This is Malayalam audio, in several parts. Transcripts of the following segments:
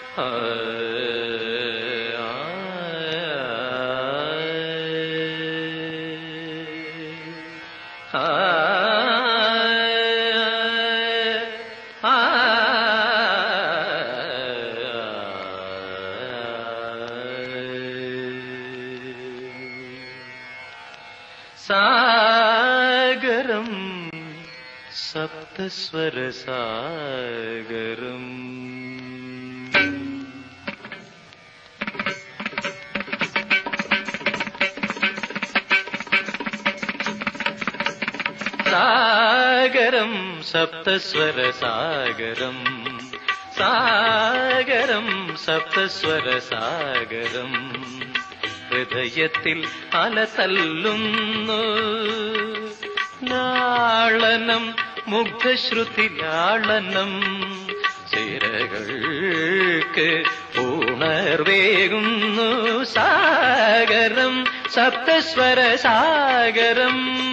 സാഗരം സപ്തസ്വരസാഗരം സാഗരം സപ്തസ്വരസാഗരം സാഗരം സപ്തസ്വരസാഗരം ഹൃദയത്തിൽ അലതല്ലുന്നു ലാളനം മുഗ്ധശ്രുതി ലാളനം സിരകൾക്ക് ഉണർവേകുന്നു സാഗരം സപ്തസ്വര സാഗരം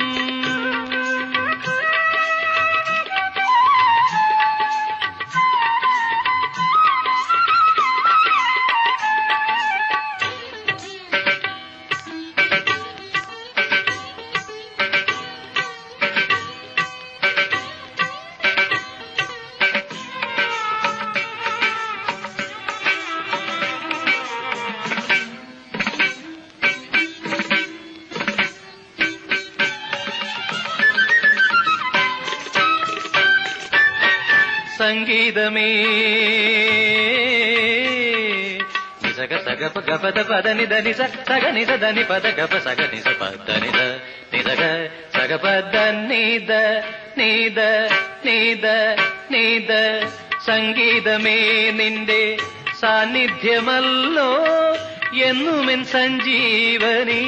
സംഗീതമേ నిజగ సగ గపద పద నిద నిజ సగ నిజ దని పద గప సగ నిజ పద నిద నిజగ సగ పద నిద నిద నిద నిద സംഗീതമേ നിന്റെ സാന്നിധ്യമല്ലോ എന്നുമെൻ സഞ്ജീവനീ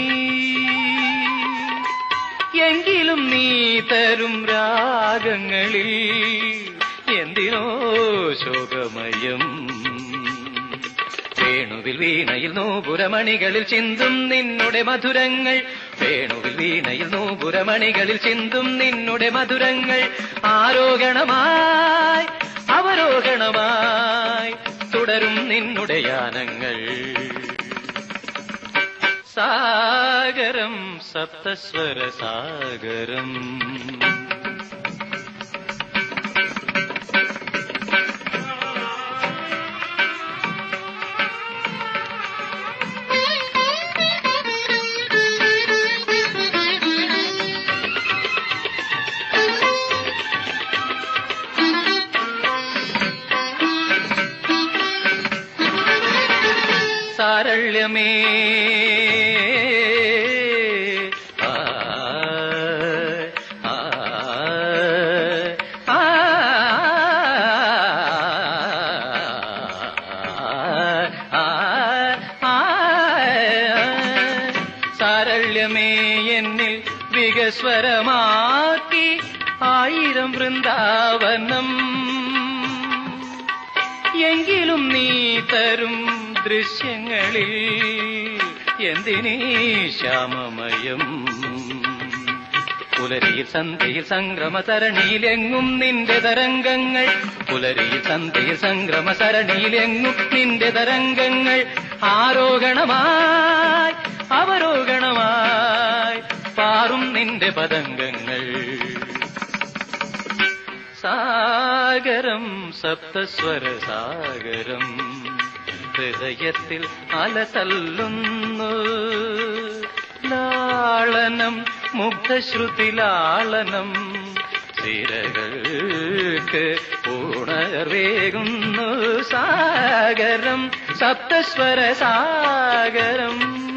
എങ്കിലും നീ തരും രാഗങ്ങളിൽ എന്തിനോ ശോകമയം വേണുവിൽ വീണയിൽ നൂപുരമണികളിൽ ചിന്തും നിന്നുടെ മധുരങ്ങൾ വേണുവിൽ വീണയിൽ നൂപുരമണികളിൽ ചിന്തും നിന്നുടെ മധുരങ്ങൾ ആരോഹണമായി അവരോഹണമായി തുടരും നിന്നുടെ യാനങ്ങൾ സാഗരം സപ്തസ്വര സാഗരം സാരള്യമേ ആ, ആ, ആ, ആ, ആ, സാരള്യമേ എന്നിൽ വികസ്വരമാക്കി ആയിരം വൃന്ദാവനം എങ്കിലും നീ തരും ദൃശ്യങ്ങളിൽ എന്തിനീ ശ്യാമമയം പുലരിയിൽ സന്ധ്യയിൽ സംക്രമ സരണിയിലെങ്ങും നിന്റെ തരംഗങ്ങൾ പുലരിയിൽ സന്ധ്യയിൽ സംക്രമ സരണിയിലെങ്ങും നിന്റെ തരംഗങ്ങൾ ആരോഹണമായി അവരോഹണമായി പാറും നിന്റെ പതംഗങ്ങൾ സാഗരം സപ്തസ്വര സാഗരം ഹൃദയത്തിൽ അലതല്ലുന്നു ലാളനം മുഗ്ധശ്രുതി ലാളനം സിരകൾക്ക് ഉണർവേകുന്നു സാഗരം സപ്തസ്വര സാഗരം